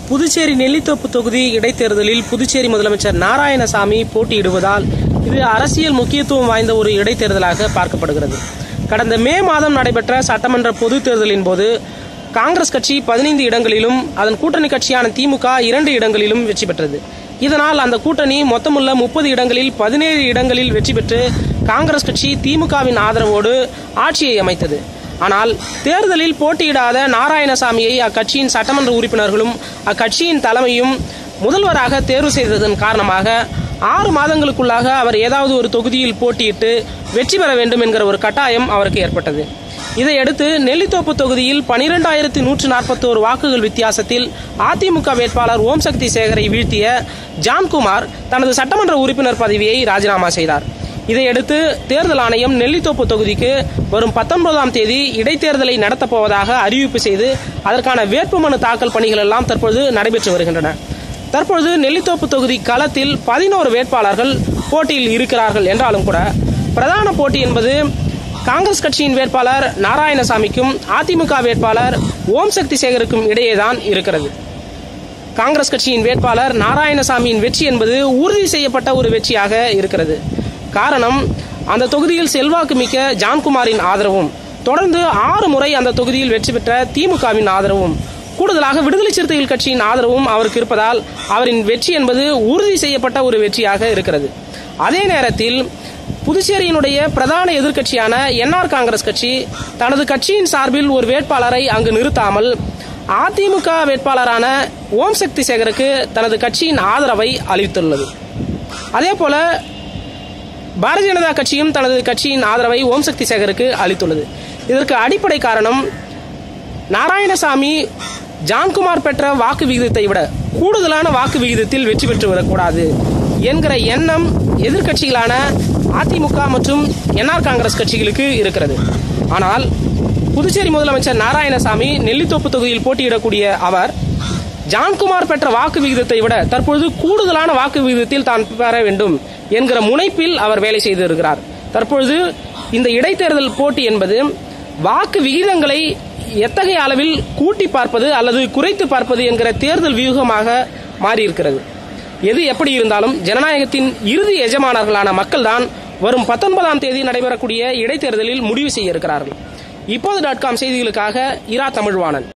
புதுச்சேரி நெல்லித்தோப்பு தொகுதி இடைத்தேர்தலில் புதுச்சேரி முதலமைச்சர் நாராயணசாமி போட்டியிடுவதால் இது அரசியல் முக்கியத்துவம் வாய்ந்த ஒரு இடைத்தேர்தலாக பார்க்கப்படுகிறது கடந்த மே மாதம் நடைபெற்ற சட்டமன்ற பொதுத் தேர்தலின் போது காங்கிரஸ் கட்சி பதினைந்து இடங்களிலும் அதன் கூட்டணி கட்சியான திமுக இரண்டு இடங்களிலும் வெற்றி பெற்றது இதனால் அந்த கூட்டணி மொத்தமுள்ள முப்பது இடங்களில் பதினேழு இடங்களில் வெற்றி பெற்று காங்கிரஸ் கட்சி திமுகவின் ஆதரவோடு ஆட்சியை அமைத்தது ஆனால் தேர்தலில் போட்டியிடாத நாராயணசாமியை அக்கட்சியின் சட்டமன்ற உறுப்பினர்களும் அக்கட்சியின் தலைமையும் முதல்வராக தேர்வு செய்ததன் காரணமாக ஆறு மாதங்களுக்குள்ளாக அவர் ஏதாவது ஒரு தொகுதியில் போட்டியிட்டு வெற்றி பெற வேண்டும் என்கிற ஒரு கட்டாயம் அவருக்கு ஏற்பட்டது இதையடுத்து நெல்லித்தோப்பு தொகுதியில் பனிரெண்டாயிரத்தி நூற்று நாற்பத்தோரு வாக்குகள் வித்தியாசத்தில் அதிமுக வேட்பாளர் ஓம் சக்தி சேகரை வீழ்த்திய ஜான்குமார் தனது சட்டமன்ற உறுப்பினர் பதவியை ராஜினாமா செய்தார் இதையடுத்து தேர்தல் ஆணையம் நெல்லித்தோப்பு தொகுதிக்கு வரும் பத்தொன்பதாம் தேதி இடைத்தேர்தலை நடத்தப் போவதாக அறிவிப்பு செய்து அதற்கான வேட்புமனு தாக்கல் பணிகள் எல்லாம் தற்பொழுது நடைபெற்று வருகின்றன தற்பொழுது நெல்லித்தோப்பு தொகுதி களத்தில் பதினோரு வேட்பாளர்கள் போட்டியில் இருக்கிறார்கள் என்றாலும் கூட பிரதான போட்டி என்பது காங்கிரஸ் கட்சியின் வேட்பாளர் நாராயணசாமிக்கும் அதிமுக வேட்பாளர் ஓம் சக்தி சேகருக்கும் இடையேதான் இருக்கிறது காங்கிரஸ் கட்சியின் வேட்பாளர் நாராயணசாமியின் வெற்றி என்பது உறுதி செய்யப்பட்ட ஒரு வெற்றியாக இருக்கிறது காரணம் அந்த தொகுதியில் செல்வாக்கு மிக்க ஜான்குமாரின் ஆதரவும் தொடர்ந்து ஆறு முறை அந்த தொகுதியில் வெற்றி பெற்ற திமுகவின் ஆதரவும் கூடுதலாக விடுதலை சிறுத்தைகள் கட்சியின் ஆதரவும் அவருக்கு இருப்பதால் அவரின் வெற்றி என்பது உறுதி செய்யப்பட்ட ஒரு வெற்றியாக இருக்கிறது அதே நேரத்தில் புதுச்சேரியினுடைய பிரதான எதிர்க்கட்சியான என்ஆர் காங்கிரஸ் கட்சி தனது கட்சியின் சார்பில் ஒரு வேட்பாளரை அங்கு நிறுத்தாமல் அதிமுக வேட்பாளரான ஓம் சக்தி சேகருக்கு தனது கட்சியின் ஆதரவை அளித்துள்ளது அதே போல பாரதிய ஜனதா கட்சியும் தனது கட்சியின் ஆதரவை ஓம் சக்தி சேகருக்கு அளித்துள்ளது இதற்கு அடிப்படை காரணம் நாராயணசாமி ஜான்குமார் பெற்ற வாக்கு விகிதத்தை விட கூடுதலான வாக்கு விகிதத்தில் வெற்றி பெற்று வரக்கூடாது என்கிற எண்ணம் எதிர்க்கட்சிகளான அதிமுக மற்றும் என்ஆர் காங்கிரஸ் கட்சிகளுக்கு இருக்கிறது ஆனால் புதுச்சேரி முதலமைச்சர் நாராயணசாமி நெல்லித்தோப்பு தொகுதியில் போட்டியிடக்கூடிய அவர் ஜான்குமார் பெற்ற வாக்கு விகிதத்தை விட தற்பொழுது கூடுதலான வாக்கு விகிதத்தில் தான் பெற வேண்டும் என்கிற முனைப்பில் அவர் வேலை செய்து இருக்கிறார் தற்பொழுது இந்த இடைத்தேர்தல் போட்டி என்பது வாக்கு விகிதங்களை எத்தகைய அளவில் கூட்டி பார்ப்பது அல்லது குறைத்து பார்ப்பது என்கிற தேர்தல் வியூகமாக மாறியிருக்கிறது எது எப்படி இருந்தாலும் ஜனநாயகத்தின் இறுதி எஜமானர்களான மக்கள்தான் வரும் பத்தொன்பதாம் தேதி நடைபெறக்கூடிய இடைத்தேர்தலில் முடிவு செய்ய இருக்கிறார்கள் இப்போது டாட் காம் செய்திகளுக்காக இரா தமிழ்வாணன்